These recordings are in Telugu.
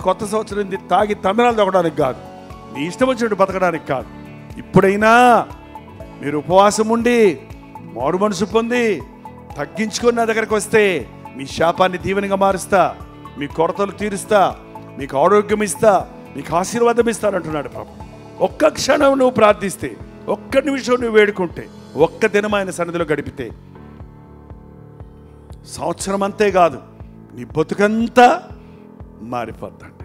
కొత్త సంవత్సరం ఇది తాగి తందనాలు తొక్కడానికి కాదు నీ ఇష్టం వచ్చినట్టు బతకడానికి కాదు ఇప్పుడైనా మీరు ఉపవాసం ఉండి మారు మనసు పొంది తగ్గించుకొని నా దగ్గరకు వస్తే మీ శాపాన్ని దీవెనగా మారుస్తా మీ కొరతలు తీరుస్తా మీకు ఆరోగ్యం ఇస్తా మీకు ఆశీర్వాదం ఇస్తానంటున్నాడు ప్రభు ఒక్క క్షణం నువ్వు ప్రార్థిస్తే ఒక్క నిమిషం నువ్వు వేడుకుంటే ఒక్క దినం ఆయన సన్నిధిలో గడిపితే సంవత్సరం అంతే కాదు నీ బతుకంతా మారిపోద్దండి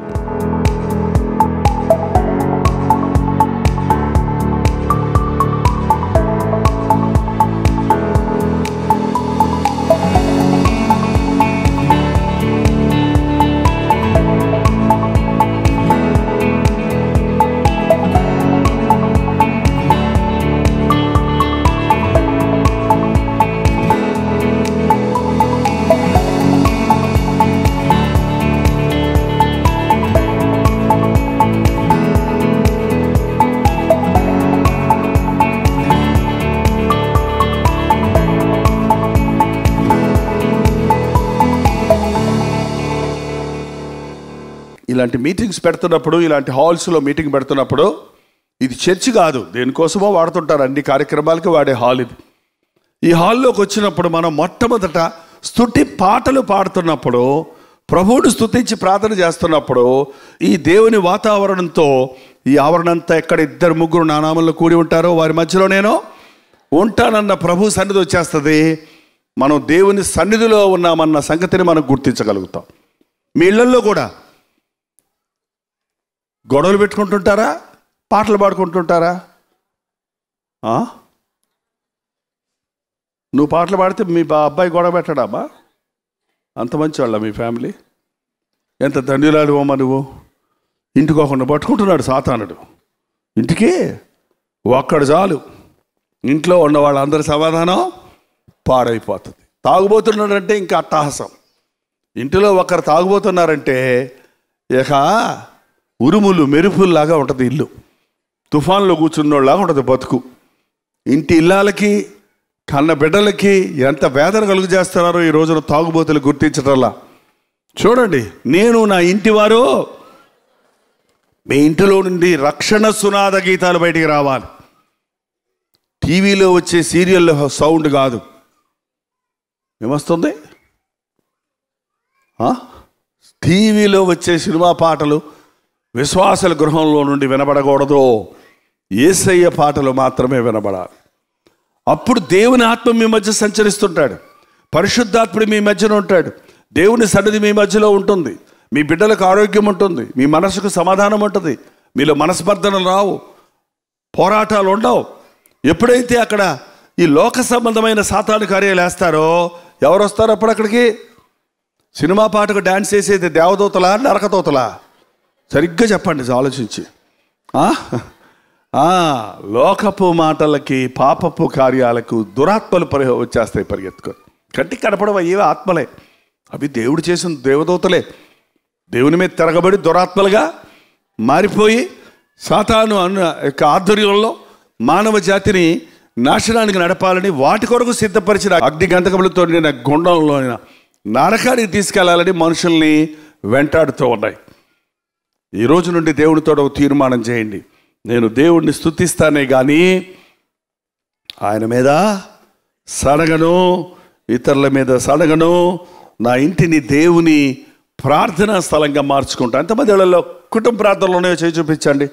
ఇలాంటి మీటింగ్స్ పెడుతున్నప్పుడు ఇలాంటి హాల్స్లో మీటింగ్ పెడుతున్నప్పుడు ఇది చర్చ్ కాదు దేనికోసమో వాడుతుంటారు అన్ని కార్యక్రమాలకి వాడే హాల్ ఇది ఈ హాల్లోకి వచ్చినప్పుడు మనం మొట్టమొదట స్తుతి పాటలు పాడుతున్నప్పుడు ప్రభువుని స్తుతించి ప్రార్థన చేస్తున్నప్పుడు ఈ దేవుని వాతావరణంతో ఈ ఆవరణంతా ఎక్కడ ఇద్దరు ముగ్గురు నానామంలో కూడి ఉంటారో వారి మధ్యలో నేను ఉంటానన్న ప్రభు సన్నిధి వచ్చేస్తుంది మనం దేవుని సన్నిధిలో ఉన్నామన్న సంగతిని మనం గుర్తించగలుగుతాం మీ ఇళ్లల్లో కూడా గొడవలు పెట్టుకుంటుంటారా పాటలు పాడుకుంటుంటారా ఆ? నువ్వు పాటలు పాడితే మీ బా అబ్బాయి గొడవ పెట్టడామా అంత మంచి వాళ్ళ మీ ఫ్యామిలీ ఎంత ధన్యురాలు అమ్మా నువ్వు ఇంటికి ఒకరిని పట్టుకుంటున్నాడు సాతానుడు ఇంటికి ఒక్కడు చాలు ఇంట్లో ఉన్న వాళ్ళందరి సమాధానం పాడైపోతుంది తాగుబోతున్నాడంటే ఇంకా అట్టహాసం ఇంటిలో ఒకరు తాగుబోతున్నారంటే ఇక ఉరుములు మెరుపుల్లాగా ఉంటుంది ఇల్లు తుఫాన్లో కూర్చున్నోళ్ళలాగా ఉంటుంది బతుకు ఇంటి ఇల్లాలకి కన్న బిడ్డలకి ఎంత వేదన కలుగు చేస్తున్నారో ఈ రోజున తాగుబోతులు గుర్తించటల్లా చూడండి నేను నా ఇంటి వారు మీ ఇంటిలో నుండి రక్షణ సునాద గీతాలు బయటికి రావాలి టీవీలో వచ్చే సీరియల్ సౌండ్ కాదు ఏమొస్తుంది ఆ? టీవీలో వచ్చే సినిమా పాటలు విశ్వాసుల గృహంలో నుండి వినబడకూడదు ఏసయ్య పాటలు మాత్రమే వినబడాలి అప్పుడు దేవుని ఆత్మ మీ మధ్య సంచరిస్తుంటాడు పరిశుద్ధాత్ముడు మీ మధ్యన ఉంటాడు దేవుని సన్నిధి మీ మధ్యలో ఉంటుంది మీ బిడ్డలకు ఆరోగ్యం ఉంటుంది మీ మనసుకు సమాధానం ఉంటుంది మీలో మనస్పర్ధనలు రావు పోరాటాలు ఉండవు ఎప్పుడైతే అక్కడ ఈ లోక సంబంధమైన సాతాను కార్యాలు వేస్తారో ఎవరు వస్తారో అప్పుడు అక్కడికి సినిమా పాటకు డ్యాన్స్ చేసేది దేవదూతలా నరకదూతలా సరిగ్గా చెప్పండి ఆలోచించి ఆ? ఆ, లోకపు మాటలకి పాపపు కార్యాలకు దురాత్మలు పరి వచ్చేస్తాయి పరిగెత్తుకొని కంటికి కనపడవ ఏవే ఆత్మలే అవి దేవుడు చేసిన దేవదూతలే దేవుని మీద తిరగబడి దురాత్మలుగా మారిపోయి సాతాను అన్న యొక్క ఆధ్వర్యంలో మానవ జాతిని నాశనానికి నడపాలని వాటి కొరకు సిద్ధపరిచిన అగ్ని గంధకములతో నిన్న గుండంలో నరకానికి తీసుకెళ్లాలని మనుషుల్ని వెంటాడుతూ ఉన్నాయి ఈ రోజు నుండి దేవుడితో ఒక తీర్మానం చేయండి నేను దేవుడిని స్తుతిస్తానే కానీ ఆయన మీద సడగను ఇతరుల మీద సడగను నా ఇంటిని దేవుని ప్రార్థనా స్థలంగా మార్చుకుంటా ఎంతమంది ఇళ్లలో కుటుంబ ప్రార్థనలు ఉన్నాయో చేయి చూపించండి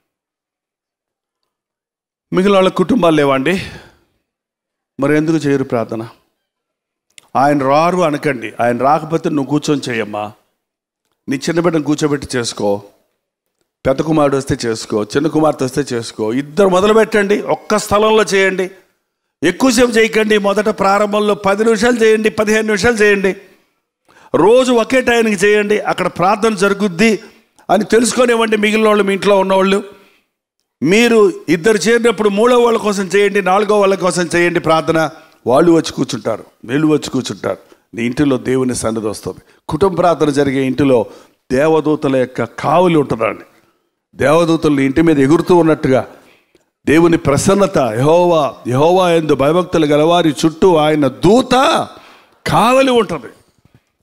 మిగిలిన వాళ్ళ కుటుంబాలు లేవండి మరి ఎందుకు చేయరు ప్రార్థన ఆయన రారు అనకండి ఆయన రాకపోతే నువ్వు కూర్చొని చేయమ్మా నీ చిన్న బిడ్డను కూర్చోబెట్టి చేసుకో పెద్ద కుమారుడు వస్తే చేసుకో చిన్న కుమార్తె వస్తే చేసుకో ఇద్దరు మొదలు పెట్టండి ఒక్క స్థలంలో చేయండి ఎక్కువసేపు చేయకండి మొదట ప్రారంభంలో పది నిమిషాలు చేయండి పదిహేను నిమిషాలు చేయండి రోజు ఒకే టైంకి చేయండి అక్కడ ప్రార్థన జరుగుద్ది అని తెలుసుకొనివ్వండి మిగిలిన వాళ్ళు మీ ఇంట్లో ఉన్నవాళ్ళు మీరు ఇద్దరు చేరినప్పుడు మూడో వాళ్ళ కోసం చేయండి నాలుగో వాళ్ళ కోసం చేయండి ప్రార్థన వాళ్ళు వచ్చి కూర్చుంటారు వీళ్ళు వచ్చి కూర్చుంటారు నీ ఇంటిలో దేవుని సన్నిధి వస్తుంది కుటుంబ ప్రార్థన జరిగే ఇంటిలో దేవదూతల యొక్క కావులు ఉంటుందండి దేవదూతలు నీ ఇంటి మీద ఎగురుతూ ఉన్నట్టుగా దేవుని ప్రసన్నత యహోవా యహోవా ఎందు భయభక్తులు గలవారి చుట్టూ ఆయన దూత కావలి ఉంటుంది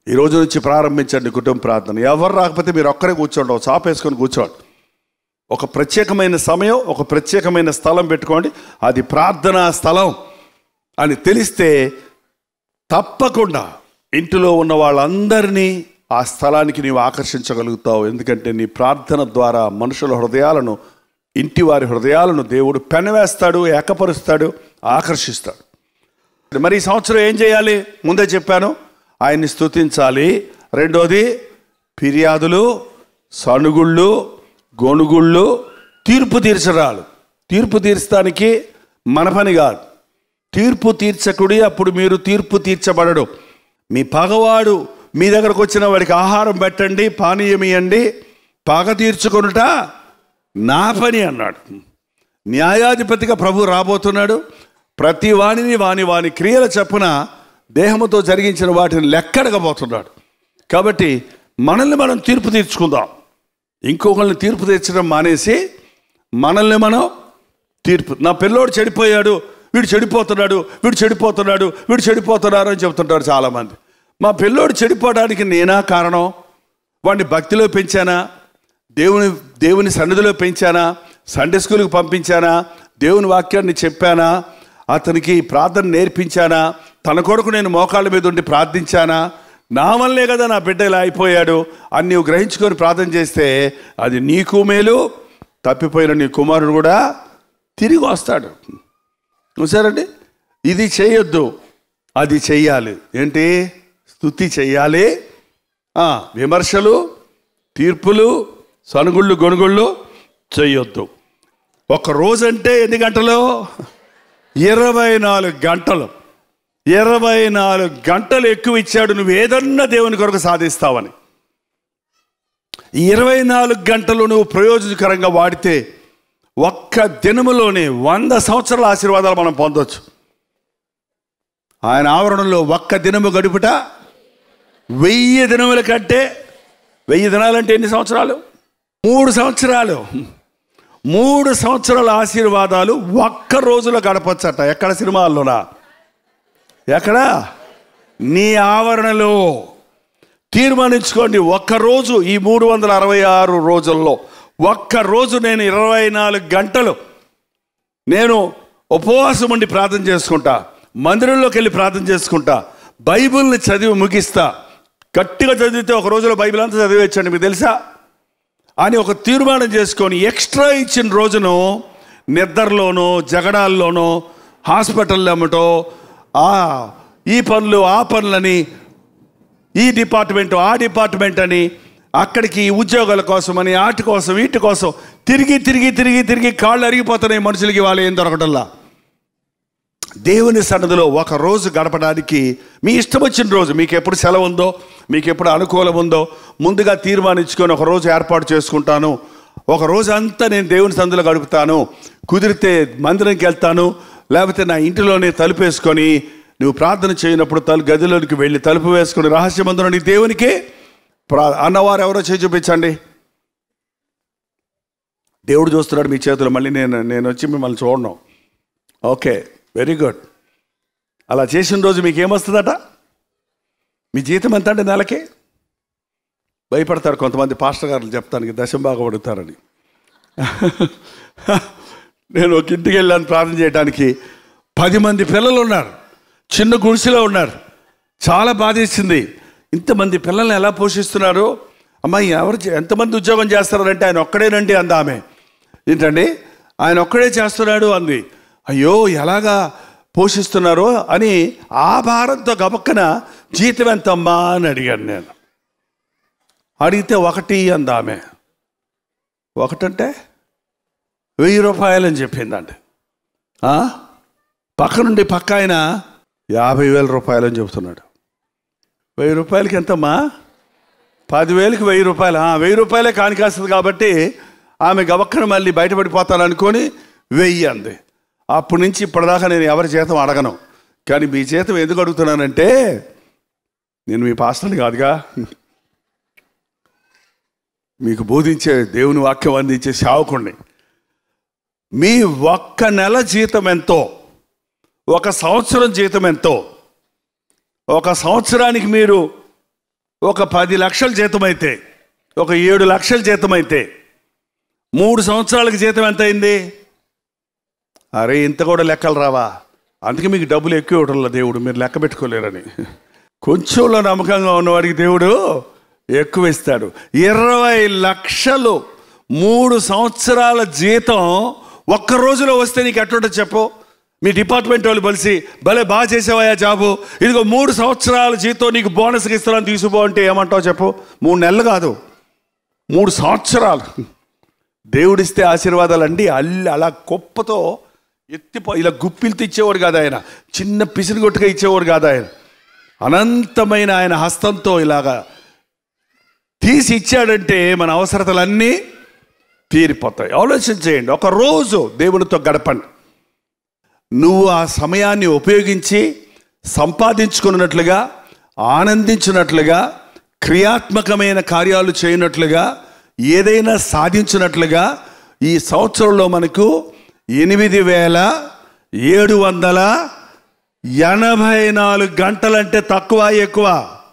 ఈ రోజు నుంచి ప్రారంభించండి కుటుంబ ప్రార్థన ఎవరు రాకపోతే మీరు ఒక్కరే కూర్చోండి ఒక చాప వేసుకొని కూర్చోండి ఒక ప్రత్యేకమైన సమయం ఒక ప్రత్యేకమైన స్థలం పెట్టుకోండి అది ప్రార్థనా స్థలం అని తెలిస్తే తప్పకుండా ఇంటిలో ఉన్న వాళ్ళందరినీ ఆ స్థలానికి నీవు ఆకర్షించగలుగుతావు ఎందుకంటే నీ ప్రార్థన ద్వారా మనుషుల హృదయాలను ఇంటి వారి హృదయాలను దేవుడు పెనవేస్తాడు ఏకపరుస్తాడు ఆకర్షిస్తాడు మరి ఈ సంవత్సరం ఏం చేయాలి ముందే చెప్పాను ఆయన్ని స్తుతించాలి రెండోది ఫిర్యాదులు సనుగుళ్ళు గొనుగుళ్ళు తీర్పు తీర్చరాలు తీర్పు తీర్చడానికి మన పని కాదు తీర్పు తీర్చకుడి అప్పుడు మీరు తీర్పు తీర్చబడడు మీ పగవాడు మీ దగ్గరకు వచ్చిన వాడికి ఆహారం పెట్టండి పానీయం ఇవ్వండి పగ తీర్చుకొనుట నా పని అన్నాడు న్యాయాధిపతిగా ప్రభు రాబోతున్నాడు ప్రతి వాణిని వాని వాని క్రియల చప్పున దేహముతో జరిగించిన వాటిని లెక్కడగబోతున్నాడు కాబట్టి మనల్ని మనం తీర్పు తీర్చుకుందాం ఇంకొకరిని తీర్పు తీర్చడం మానేసి మనల్ని మనం తీర్పు నా పిల్లోడు చెడిపోయాడు వీడు చెడిపోతున్నాడు వీడు చెడిపోతున్నాడు వీడు చెడిపోతున్నారు అని చెబుతుంటారు చాలామంది మా పిల్లోడు చెడిపోవడానికి నేనా కారణం వాడిని భక్తిలో పెంచానా దేవుని దేవుని సన్నిధిలో పెంచానా సండే స్కూల్కి పంపించానా దేవుని వాక్యాన్ని చెప్పానా అతనికి ప్రార్థన నేర్పించానా తన కొరకు నేను మోకాళ్ళ మీద ఉండి ప్రార్థించానా నా వల్లే కదా నా బిడ్డ ఇలా అయిపోయాడు అని నీవు గ్రహించుకొని ప్రార్థన చేస్తే అది నీకు మేలు తప్పిపోయిన నీ కుమారుడు కూడా తిరిగి వస్తాడు చూసారండి ఇది చేయొద్దు అది చెయ్యాలి ఏంటి స్థుతి చెయ్యాలి ఆ, విమర్శలు తీర్పులు సనుగుళ్ళు గొనుగుళ్ళు చేయొద్దు ఒక రోజంటే ఎన్ని గంటలు ఇరవై నాలుగు గంటలు ఇరవై నాలుగు గంటలు ఎక్కువ ఇచ్చాడు నువ్వు ఏదన్నా దేవుని కొరకు సాధిస్తావని ఈ ఇరవై నాలుగు గంటలు నువ్వు ప్రయోజనకరంగా వాడితే ఒక్క దినములోనే వంద సంవత్సరాల ఆశీర్వాదాలు మనం పొందొచ్చు ఆయన ఆవరణలో ఒక్క దినము గడుపుట వెయ్యి దినముల కంటే వెయ్యి దినాలంటే ఎన్ని సంవత్సరాలు మూడు సంవత్సరాలు మూడు సంవత్సరాల ఆశీర్వాదాలు ఒక్క రోజులో గడపచ్చట ఎక్కడ సినిమాల్లోనా ఎక్కడ నీ ఆవరణలో తీర్మానించుకోండి ఒక్కరోజు ఈ మూడు వందల అరవై ఆరు రోజుల్లో ఒక్కరోజు నేను ఇరవై నాలుగు గంటలు నేను ఉపవాసం ఉండి ప్రార్థన చేసుకుంటా మందిరంలోకి వెళ్ళి ప్రార్థన చేసుకుంటా బైబిల్ని చదివి ముగిస్తా గట్టిగా చదివితే ఒక రోజులో బైబిల్ అంతా చదివేచ్చండి మీకు తెలుసా అని ఒక తీర్మానం చేసుకొని ఎక్స్ట్రా ఇచ్చిన రోజును నిద్రలోనో జగడాల్లోనో హాస్పిటల్ అమ్మటో ఆ ఈ పనులు ఆ పనులని ఈ డిపార్ట్మెంట్ ఆ డిపార్ట్మెంట్ అని అక్కడికి ఉద్యోగాల కోసమని వాటి కోసం వీటి కోసం తిరిగి తిరిగి తిరిగి తిరిగి కాళ్ళు అరిగిపోతున్నాయి మనుషులకి వాళ్ళు ఏం దొరకటల్లా దేవుని సన్నదిలో ఒక రోజు గడపడానికి మీ ఇష్టం వచ్చిన రోజు మీకు ఎప్పుడు సెలవు ఉందో మీకు ఎప్పుడు అనుకూలం ఉందో ముందుగా తీర్మానించుకొని ఒక రోజు ఏర్పాటు చేసుకుంటాను ఒక రోజు అంతా నేను దేవుని సందులో గడుపుతాను కుదిరితే మందిరంకి వెళ్తాను లేకపోతే నా ఇంటిలోనే తలుపేసుకొని నువ్వు ప్రార్థన చేయనప్పుడు తలు గదిలోనికి వెళ్ళి తలుపు వేసుకొని రహస్యమందున నీ దేవునికి ప్రా అన్నవారు ఎవరో చేయి చూపించండి దేవుడు చూస్తున్నాడు మీ చేతులు మళ్ళీ నేను నేను వచ్చి మిమ్మల్ని చూడను ఓకే వెరీ గుడ్ అలా చేసిన రోజు మీకు ఏమొస్తుందట మీ జీతం ఎంత అంటే నెలకి భయపడతారు కొంతమంది పాస్టర్ గారు చెప్తానికి దశం బాగా పడుతారని నేను ఒక ఇంటికి వెళ్ళాను ప్రార్థన చేయడానికి పది మంది పిల్లలు ఉన్నారు చిన్న గుడిసెలో ఉన్నారు చాలా బాధేసింది ఇంతమంది పిల్లల్ని ఎలా పోషిస్తున్నారు అమ్మాయి ఎవరు చే- ఎంతమంది ఉద్యోగం చేస్తారంటే ఆయన ఒక్కడేనండి అంది ఆమె ఏంటండి ఆయన ఒక్కడే చేస్తున్నాడు అంది అయ్యో ఎలాగా పోషిస్తున్నారో అని ఆ భారంతో గబక్కన జీతం ఎంతమ్మా అని అడిగాను నేను అడిగితే ఒకటి అంది ఆమె ఒకటంటే వెయ్యి రూపాయలు అని చెప్పిందండి ఆ? పక్క నుండి పక్క ఆయన యాభై వేల రూపాయలు అని చెబుతున్నాడు వెయ్యి రూపాయలకి ఎంతమ్మా పదివేలకి వెయ్యి రూపాయలు ఆ, వెయ్యి రూపాయలే కానికాస్తుంది కాబట్టి ఆమె గవక్కన మళ్ళీ బయటపడిపోతాను అనుకొని వెయ్యి అంది అప్పటి నుంచి ఇప్పటిదాకా నేను ఎవరి జీతం అడగను కానీ మీ జీతం ఎందుకు అడుగుతున్నానంటే నేను మీ పాస్టర్ని కాదుగా మీకు బోధించే దేవుని వాక్యం అందించే సేవకుణ్ణి మీ ఒక్క నెల జీతం ఎంతో ఒక సంవత్సరం జీతం ఎంతో ఒక సంవత్సరానికి మీరు ఒక పది లక్షల జీతం అయితే ఒక ఏడు లక్షల జీతం అయితే మూడు సంవత్సరాలకు జీతం ఎంత అయింది అరే ఇంత కూడా లెక్కలు రావా అందుకే మీకు డబ్బులు ఎక్కువ ఇవ్వడంలో దేవుడు మీరు లెక్క పెట్టుకోలేరని కొంచెంలో నమ్మకంగా ఉన్నవాడికి దేవుడు ఎక్కువ ఇస్తాడు ఇరవై లక్షలు మూడు సంవత్సరాల జీతం ఒక్క రోజులో వస్తే నీకు ఎట్లుంటుంది చెప్పు మీ డిపార్ట్మెంట్ వాళ్ళు కలిసి భలే బాగా చేసావయ్యా జాబు ఇదిగో మూడు సంవత్సరాల జీతం నీకు బోనస్కి ఇస్తున్నాను తీసుకుపో అంటే ఏమంటావు చెప్పు మూడు నెలలు కాదు మూడు సంవత్సరాలు దేవుడిస్తే ఆశీర్వాదాలు అండి అల్లి అలా గొప్పతో ఎత్తిపో ఇలా గుప్పిలతో ఇచ్చేవాడు కాదు ఆయన చిన్న పిసిరిగొట్టుగా ఇచ్చేవాడు కాదు ఆయన అనంతమైన ఆయన హస్తంతో ఇలాగా తీసి ఇచ్చాడంటే మన అవసరతలన్నీ తీరిపోతాయి ఆలోచన చేయండి ఒక రోజు దేవునితో గడపండి నువ్వు ఆ సమయాన్ని ఉపయోగించి సంపాదించుకున్నట్లుగా ఆనందించినట్లుగా క్రియాత్మకమైన కార్యాలు చేయనట్లుగా ఏదైనా సాధించినట్లుగా ఈ సంవత్సరంలో మనకు ఎనిమిది వేల ఏడు వందల ఎనభై నాలుగు గంటలంటే తక్కువ ఎక్కువ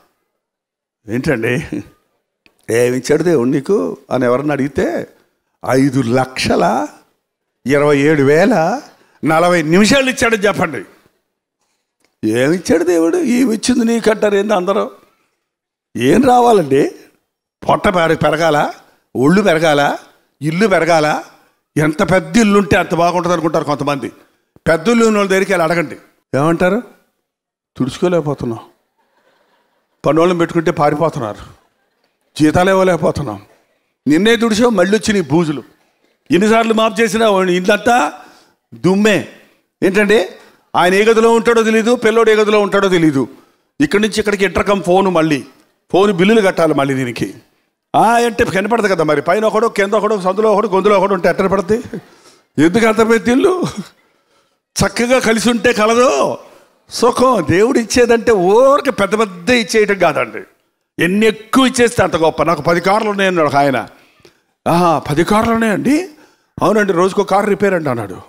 ఏంటండి ఏమిచ్చాడు దేవుడు నీకు అని ఎవరన్నా అడిగితే ఐదు లక్షల ఇరవై ఏడు వేల నలభై నిమిషాలు ఇచ్చాడని చెప్పండి ఏమిచ్చాడు దేవుడు ఏమిచ్చింది నీకంటారు ఏంది అందరూ ఏం రావాలండి పొట్ట పెర పెరగాల ఒళ్ళు పెరగాల ఇల్లు పెరగాల ఎంత పెద్ద ఇల్లు ఉంటే అంత బాగుంటుంది అనుకుంటారు కొంతమంది పెద్ద ఇల్లు ఉన్న వాళ్ళ దగ్గరికి వెళ్ళి అడగండి ఏమంటారు తుడుచుకోలేకపోతున్నాం పనులను పెట్టుకుంటే పారిపోతున్నారు జీతాలు ఇవ్వలేకపోతున్నాం నిన్నే తుడిచావు మళ్ళీ వచ్చి నీ బూజులు ఎన్నిసార్లు మాపు చేసినా ఇందంతా దుమ్మే ఏంటంటే ఆయన ఏ గదిలో ఉంటాడో తెలియదు పిల్లోడు ఏ గదిలో ఉంటాడో తెలియదు ఇక్కడి నుంచి ఇక్కడికి ఇంటర్కమ్ ఫోను మళ్ళీ ఫోన్ బిల్లులు కట్టాలి మళ్ళీ దీనికి ఆ అంటే కనపడదు కదా మరి పైన ఒకడు కింద ఒకడు సందులో ఒకడు గొంతులో ఒకడు ఉంటే ఎట్ట పడుతుంది ఎందుకు అంత పెద్ద ఇల్లు చక్కగా కలిసి ఉంటే కలదు సుఖం దేవుడు ఇచ్చేదంటే ఊరికి పెద్ద పెద్ద ఇచ్చేయటం కాదండి ఎన్ని ఎక్కువ ఇచ్చేస్తే అంత గొప్ప నాకు పది కార్లు ఉన్నాయన్నాడు ఒక ఆయన ఆహా పది కార్లు ఉన్నాయండి అవునండి రోజుకో కారు రిపేర్ అండి అన్నాడు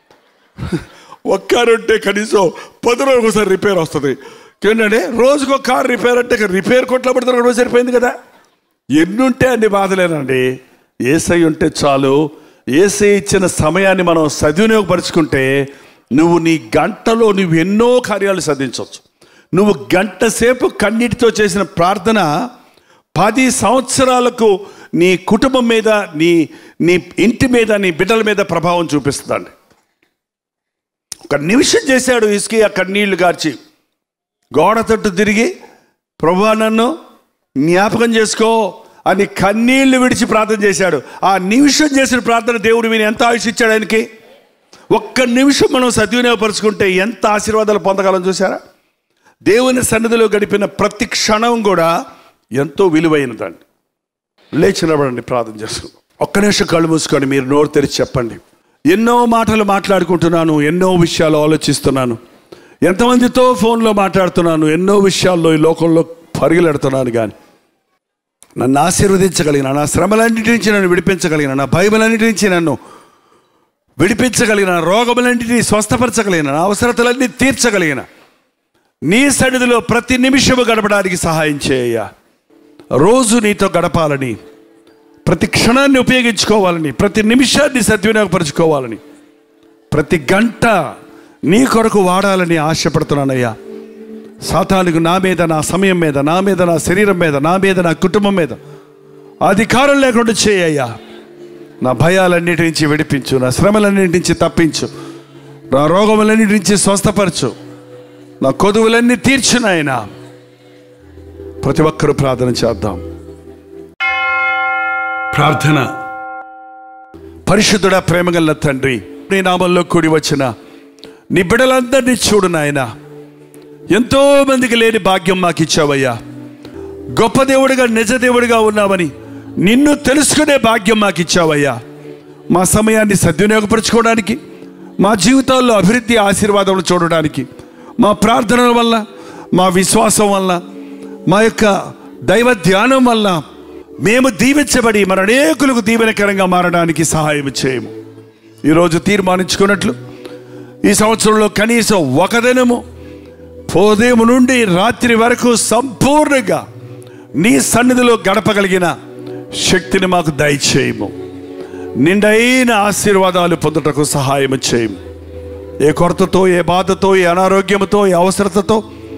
ఒక కారు ఉంటే కనీసం పది రోజులు ఒకసారి రిపేర్ వస్తుంది ఏంటంటే రోజుకో కారు రిపేర్ అంటే ఇక రిపేర్ కొట్లో పడితే రోజు సరిపోయింది కదా ఎన్ని ఉంటే అన్ని బాధలేనండి ఏసై ఉంటే చాలు ఏసై ఇచ్చిన సమయాన్ని మనం సద్వినియోగపరుచుకుంటే నువ్వు నీ గంటలో నువ్వు ఎన్నో కార్యాలు సాధించవచ్చు నువ్వు గంట సేపు కన్నీటితో చేసిన ప్రార్థన పది సంవత్సరాలకు నీ కుటుంబం మీద నీ నీ ఇంటి మీద నీ బిడ్డల మీద ప్రభావం చూపిస్తుందండి ఒక నిమిషం చేశాడు ఇసుకి ఆ కన్నీళ్లు గార్చి గోడ తట్టు తిరిగి ప్రభా నన్ను జ్ఞాపకం చేసుకో అని కన్నీళ్లు విడిచి ప్రార్థన చేశాడు ఆ నిమిషం చేసిన ప్రార్థన దేవుడు విని ఎంత ఆయుష్ ఇచ్చాడు ఆయనకి ఒక్క నిమిషం మనం సద్వినియోగపరుచుకుంటే ఎంత ఆశీర్వాదాలు పొందగలం చూసారా దేవుని సన్నిధిలో గడిపిన ప్రతి క్షణం కూడా ఎంతో విలువైనదండి లేచి నిలబడండి ప్రార్థన చేసుకుందాం ఒక్క నిమిషం కళ్ళు మూసుకొని మీరు నోరు తెరిచి చెప్పండి ఎన్నో మాటలు మాట్లాడుకుంటున్నాను ఎన్నో విషయాలు ఆలోచిస్తున్నాను ఎంతమందితో ఫోన్లో మాట్లాడుతున్నాను ఎన్నో విషయాల్లో ఈ లోకంలో పరుగులెడుతున్నాను కానీ నన్ను ఆశీర్వదించగలిగిన నా శ్రమలన్నిటి నుంచి నన్ను విడిపించగలిగిన నా భయములన్నిటి నుంచి నన్ను విడిపించగలిగిన రోగములన్నిటినీ స్వస్థపరచగలిగిన నా అవసరతలన్నీ తీర్చగలిగిన నీ సన్నిధిలో ప్రతి నిమిషము గడపడానికి సహాయం చేయ రోజు నీతో గడపాలని ప్రతి క్షణాన్ని ఉపయోగించుకోవాలని ప్రతి నిమిషాన్ని సద్వినియోగపరచుకోవాలని ప్రతి గంట నీ కొరకు వాడాలని ఆశపడుతున్నానయ్యా సాతానికి నా మీద నా సమయం మీద నా మీద నా శరీరం మీద నా మీద నా కుటుంబం మీద అధికారం లేకుండా చేయ్యా నా భయాలన్నిటి నుంచి విడిపించు నా శ్రమలన్నిటి నుంచి తప్పించు నా రోగములన్నిటి నుంచి స్వస్థపరచు నా కొదువులన్నీ తీర్చు నాయన ప్రతి ఒక్కరూ ప్రార్థన చేద్దాం ప్రార్థన పరిశుద్ధుడ ప్రేమగల తండ్రి నీ నామంలో కూడి వచ్చిన నీ బిడ్డలందరినీ చూడు నాయన ఎంతో మందికి లేని భాగ్యం మాకు ఇచ్చావయ్యా గొప్ప దేవుడిగా నిజ దేవుడిగా ఉన్నావని నిన్ను తెలుసుకునే భాగ్యం మాకు ఇచ్చావయ్యా మా సమయాన్ని సద్వినియోగపరచుకోవడానికి మా జీవితాల్లో అభివృద్ధి ఆశీర్వాదం చూడడానికి మా ప్రార్థనల వల్ల మా విశ్వాసం వల్ల మా యొక్క దైవ ధ్యానం వల్ల మేము దీవించబడి మన అనేకులకు దీవెనకరంగా మారడానికి సహాయం చేయము ఈరోజు తీర్మానించుకున్నట్లు ఈ సంవత్సరంలో కనీసం ఒక దినము ఉదయం నుండి రాత్రి వరకు సంపూర్ణంగా నీ సన్నిధిలో గడపగలిగిన శక్తిని మాకు దయచేయము నిండైన ఆశీర్వాదాలు పొందుటకు సహాయం చేయము ఏ కొరతతో ఏ బాధతో ఏ అనారోగ్యంతో ఏ అవసరతతో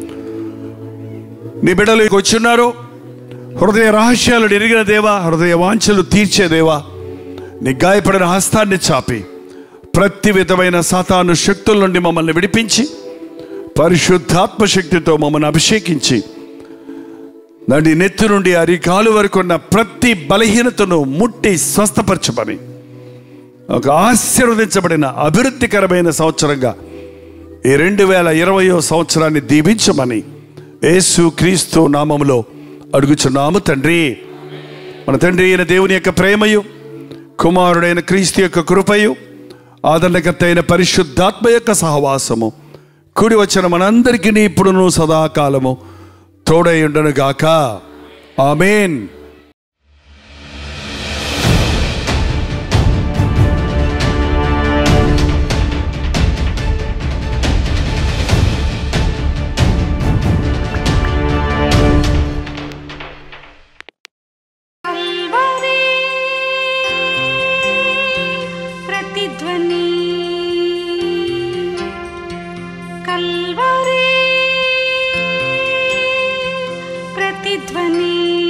నీ బిడ్డలు వచ్చున్నారో హృదయ రహస్యాలు ఎరిగిన దేవా హృదయ వాంఛలు తీర్చే దేవా నీ గాయపడిన హస్తాన్ని చాపి ప్రతి విధమైన సాతాను శక్తుల నుండి మమ్మల్ని విడిపించి పరిశుద్ధాత్మ శక్తితో మమ్మల్ని అభిషేకించి నడి నెత్తి నుండి అరికాలు వరకు ఉన్న ప్రతి బలహీనతను ముట్టి స్వస్థపరచమని ఒక ఆశీర్వదించబడిన అభివృద్ధికరమైన సంవత్సరంగా ఈ రెండు వేల ఇరవయో సంవత్సరాన్ని దీవించమని యేసు క్రీస్తు నామములో అడుగుచున్నాము తండ్రి మన తండ్రి అయిన దేవుని యొక్క ప్రేమయు కుమారుడైన క్రీస్తు యొక్క కృపయు ఆదరణకర్త అయిన పరిశుద్ధాత్మ యొక్క సహవాసము కూడి వచ్చిన మనందరికీ ఇప్పుడును సదాకాలము తోడై ఉండను గాక ఆమెన్ కల్వరి ప్రతిధ్వని కల్వరి ప్రతిధ్వని